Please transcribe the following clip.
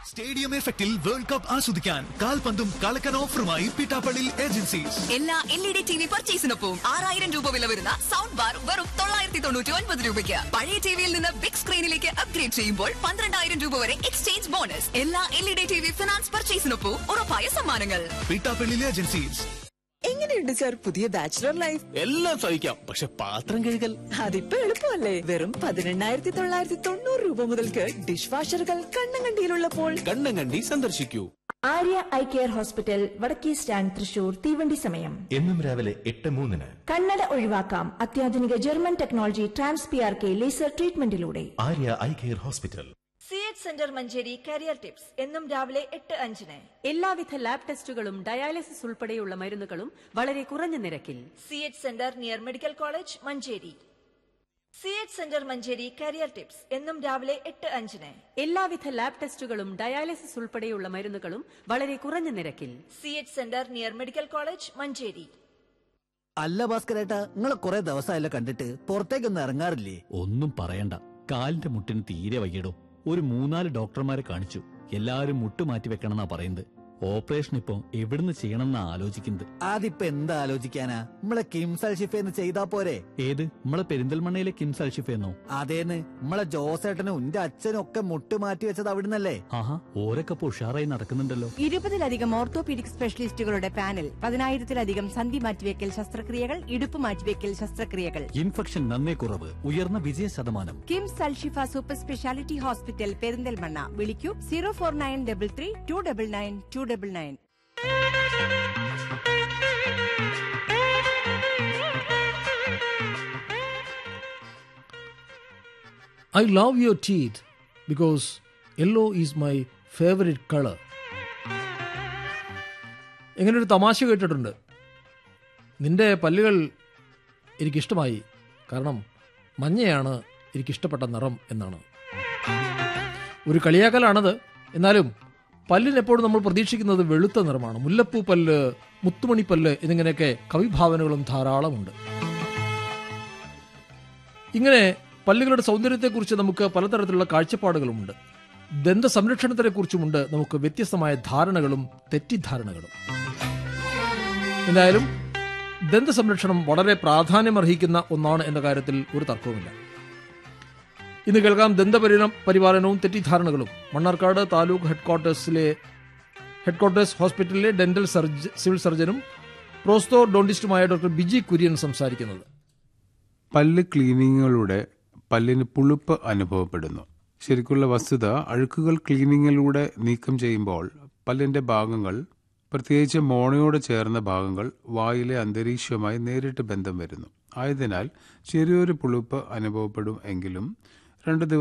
Stadium എഫക്റ്റിൽ world cup ആസ്വദിക്കാൻ കാൽപന്തും കളക്കൻ ഓഫറുമായി പിട്ടാപ്പള്ളി ഏജൻസീസ് എല്ലാ എൽ ഇ ഡി ടി വി പർച്ചേസിനൊപ്പം ആറായിരം രൂപ വില വരുന്ന സൗണ്ട് ബാർ വെറും തൊള്ളായിരത്തി തൊണ്ണൂറ്റി ഒൻപത് രൂപയ്ക്ക് പഴയ ടിവിയിൽ നിന്ന് ബിഗ് സ്ക്രീനിലേക്ക് അപ്ഗ്രേഡ് ചെയ്യുമ്പോൾ പന്ത്രണ്ടായിരം രൂപ വരെ എക്സ്ചേഞ്ച് ബോണസ് എല്ലാ എൽ ഇ ഡി ടി വി ഫിനാൻസ് പർച്ചേസിനൊപ്പം ഉറപ്പായ സമ്മാനങ്ങൾ പിട്ടാപ്പള്ളി ഏജൻസീസ് എങ്ങനെയുണ്ട് സാർ പുതിയ ബാച്ചിലർ ലൈഫ് എല്ലാം സഹിക്കാം പക്ഷെ പാത്രം കഴുകൽ അതിപ്പോ എളുപ്പമല്ലേ വെറും പതിനെണ്ണായിരത്തി തൊള്ളായിരത്തി തൊണ്ണൂറ് രൂപ മുതൽക്ക് ഡിഷ് വാഷറുകൾ കണ്ണങ്കണ്ടിയിലുള്ളപ്പോൾ കണ്ണം കണ്ടി സന്ദർശിക്കൂ ആര്യ ഐ കെയർ ഹോസ്പിറ്റൽ വടക്കേ സ്റ്റാൻഡ് തൃശൂർ തീവണ്ടി സമയം എന്നും രാവിലെ എട്ട് മൂന്നിന് കണ്ണട ഒഴിവാക്കാം അത്യാധുനിക German technology trans P R K laser ട്രീറ്റ്മെന്റിലൂടെ Arya eye care hospital C H centre Manjeri career tips എന്നും രാവിലെ എട്ട് അഞ്ചിന് എല്ലാവിധ ലാബ് ടെസ്റ്റുകളും ഡയാലിസിസ് ഉൾപ്പെടെയുള്ള മരുന്നുകളും വളരെ കുറഞ്ഞ നിരക്കിൽ C H centre near medical college Manjeri C H centre Manjeri career tips എന്നും രാവിലെ എട്ട് അഞ്ചിന് എല്ലാവിധ ലാബ് ടെസ്റ്റുകളും ഡയാലിസിസ് ഉൾപ്പെടെയുള്ള മരുന്നുകളും വളരെ കുറഞ്ഞ നിരക്കിൽ C H centre near medical college Manjeri അല്ല ഭാസ്കരേട്ടാ നിങ്ങളെ കുറെ ദിവസമായല്ലോ കണ്ടിട്ട് പുറത്തേക്കൊന്നും ഇറങ്ങാറില്ലേ ഒന്നും പറയണ്ട കാലിന്റെ മുട്ടിന് തീരെ വയ്യടോ ഒരു മൂന്നാല് ഡോക്ടർമാരെ കാണിച്ചു എല്ലാവരും മുട്ട് മാറ്റി വെക്കണമെന്നാ പറയുന്നത് ഓപ്പറേഷൻ ഇപ്പൊ എവിടുന്ന് ചെയ്യണമെന്നാ ആലോചിക്കുന്നത് അതിപ്പോ എന്താ ആലോചിക്കാനാ നമ്മളെ കിംസൽ ഷിഫേന്ന് ചെയ്താ പോരെ ഏത് നമ്മളെ പെരിന്തൽമണ്ണയിലെ കിംസ് അൽഷിഫെന്നോ അതേന്ന് നമ്മളെ ജോസേട്ടനും എന്റെ അച്ഛനും ഒക്കെ മുട്ട് മാറ്റി വെച്ചത് അവിടുന്നല്ലേ ആഹാ ഓരൊക്കെ ഇപ്പൊ ഉഷാറായി നടക്കുന്നുണ്ടല്ലോ ഇരുപതിലധികം ഓർത്തോപീഡിക് സ്പെഷ്യലിസ്റ്റുകളുടെ പാനൽ പതിനായിരത്തിലധികം സന്ധി മാറ്റിവെക്കൽ ശസ്ത്രക്രിയകൾ ഇടുപ്പ് മാറ്റിവെക്കൽ ശസ്ത്രക്രിയകൾ ഇൻഫെക്ഷൻ നന്നേ കുറവ് ഉയർന്ന വിജയ ശതമാനം KIMS Alshifa super speciality hospital Perinthalmanna വിളിക്കൂ zero four nine double three two double nine two double nine I love your teeth because yellow is my favorite color. ഇങ്ങനെ ഒരു തമാശ കേട്ടിട്ടുണ്ട് നിന്റെ പല്ലുകൾ എനിക്കിഷ്ടമായി കാരണം മഞ്ഞയാണ് എനിക്കിഷ്ടപ്പെട്ട നിറം എന്നാണ് ഒരു കളിയാക്കലാണത് എന്നാലും പല്ലിനെപ്പോഴും നമ്മൾ പ്രതീക്ഷിക്കുന്നത് വെളുത്ത നിറമാണ് മുല്ലപ്പൂ പല്ല് മുത്തുമണി പല്ല് എന്നിങ്ങനെയൊക്കെ കവിഭാവനകളും ധാരാളമുണ്ട് ഇങ്ങനെ പല്ലുകളുടെ സൗന്ദര്യത്തെക്കുറിച്ച് നമുക്ക് പലതരത്തിലുള്ള കാഴ്ചപ്പാടുകളുമുണ്ട് ദന്ത സംരക്ഷണത്തെക്കുറിച്ചുമുണ്ട് നമുക്ക് വ്യത്യസ്തമായ ധാരണകളും തെറ്റിദ്ധാരണകളും എന്തായാലും ദന്ത സംരക്ഷണം വളരെ പ്രാധാന്യമർഹിക്കുന്ന ഒന്നാണ് എന്ന കാര്യത്തിൽ ഒരു തർക്കവുമില്ല ഇന്ന് കേൾക്കാം ദന്തപരിണ പരിപാലനവും തെറ്റിദ്ധാരണകളും മണ്ണാർക്കാട് താലൂക്ക് ഹെഡ്ക്വാർട്ടേഴ്സിലെ ഹെഡ്ക്വാർട്ടേഴ്സ് ഹോസ്പിറ്റലിലെ ഡെന്റൽ സർജ സിവിൽ സർജനും പ്രോസ്തോ ഡോണ്ടിസ്റ്റുമായ ഡോക്ടർ ബിജി കുര്യൻ സംസാരിക്കുന്നത് പല്ല് ക്ലീനിങ്ങുകളുടെ പല്ലിന് പുളിപ്പ് അനുഭവപ്പെടുന്നു ശരിക്കുള്ള വസ്തുത അഴുക്കുകൾ ക്ലീനിങ്ങിലൂടെ നീക്കം ചെയ്യുമ്പോൾ പല്ലിന്റെ ഭാഗങ്ങൾ പ്രത്യേകിച്ച് മോണയോട് ചേർന്ന ഭാഗങ്ങൾ വായിലെ അന്തരീക്ഷവുമായി നേരിട്ട് ബന്ധം വരുന്നു ആയതിനാൽ ചെറിയൊരു പുളിപ്പ് അനുഭവപ്പെടും എങ്കിലും രണ്ട് ദിവസം